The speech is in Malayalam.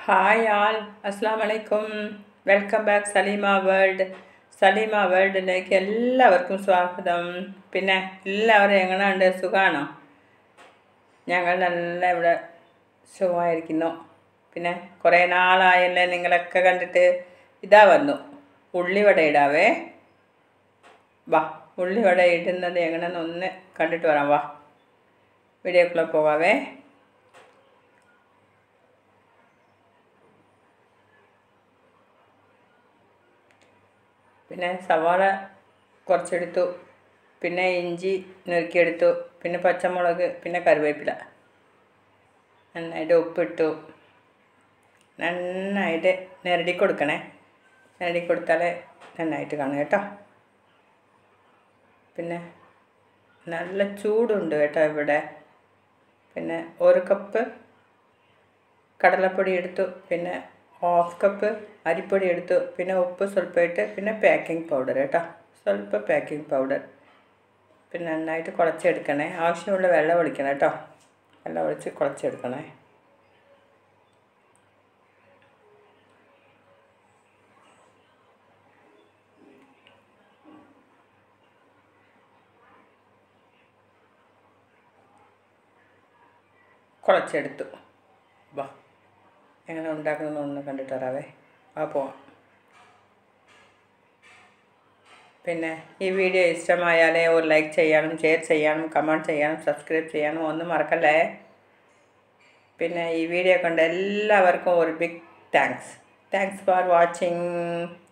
ഹായ് ആൾ അസ്സാം വലൈക്കും welcome back Saleema world Saleema വേൾഡിലേക്ക് എല്ലാവർക്കും സ്വാഗതം പിന്നെ എല്ലാവരും എങ്ങനെയുണ്ട് സുഖമാണോ ഞങ്ങൾ നല്ല ഇവിടെ സുഖമായിരിക്കുന്നു പിന്നെ കുറേ നാളായല്ലേ നിങ്ങളൊക്കെ കണ്ടിട്ട് ഇതാ വന്നു ഉള്ളിവട ഇടാവേ വാ ഉള്ളിവട ഇടുന്നത് എങ്ങനെയെന്ന് ഒന്ന് കണ്ടിട്ട് വരാം വാ വീഡിയോക്കുള്ള പോകാവേ പിന്നെ സവാള കുറച്ചെടുത്തു പിന്നെ ഇഞ്ചി നുറുക്കിയെടുത്തു പിന്നെ പച്ചമുളക് പിന്നെ കറിവേപ്പില നന്നായിട്ട് ഉപ്പിട്ടു നന്നായിട്ട് നിരടി കൊടുക്കണേ നിരടി കൊടുത്താലേ നന്നായിട്ട് കാണും കേട്ടോ പിന്നെ നല്ല ചൂടുണ്ട് കേട്ടോ ഇവിടെ പിന്നെ ഒരു കപ്പ് കടലപ്പൊടി എടുത്തു പിന്നെ ഹാഫ് കപ്പ് അരിപ്പൊടി എടുത്തു പിന്നെ ഉപ്പ് സ്വല്പം ഇട്ട് പിന്നെ പാക്കിംഗ് പൗഡർ കേട്ടോ സ്വല്പം പാക്കിംഗ് പൗഡർ പിന്നെ നന്നായിട്ട് കുഴച്ചെടുക്കണേ ആവശ്യമുള്ള വെള്ളം ഒഴിക്കണം കേട്ടോ വെള്ളം ഒഴിച്ച് കുഴച്ചെടുക്കണേ കുഴച്ചെടുത്തു വാ എങ്ങനെ ഉണ്ടാക്കുന്നതെന്ന് കണ്ടിട്ട് വരാവേ ആ പോവാം പിന്നെ ഈ വീഡിയോ ഇഷ്ടമായാലേ ഒരു ലൈക്ക് ചെയ്യാനും ഷെയർ ചെയ്യാനും കമൻറ്റ് ചെയ്യാനും സബ്സ്ക്രൈബ് ചെയ്യാനും ഒന്നും മറക്കല്ലേ പിന്നെ ഈ വീഡിയോ കണ്ട എല്ലാവർക്കും ഒരു big thanks thanks for watching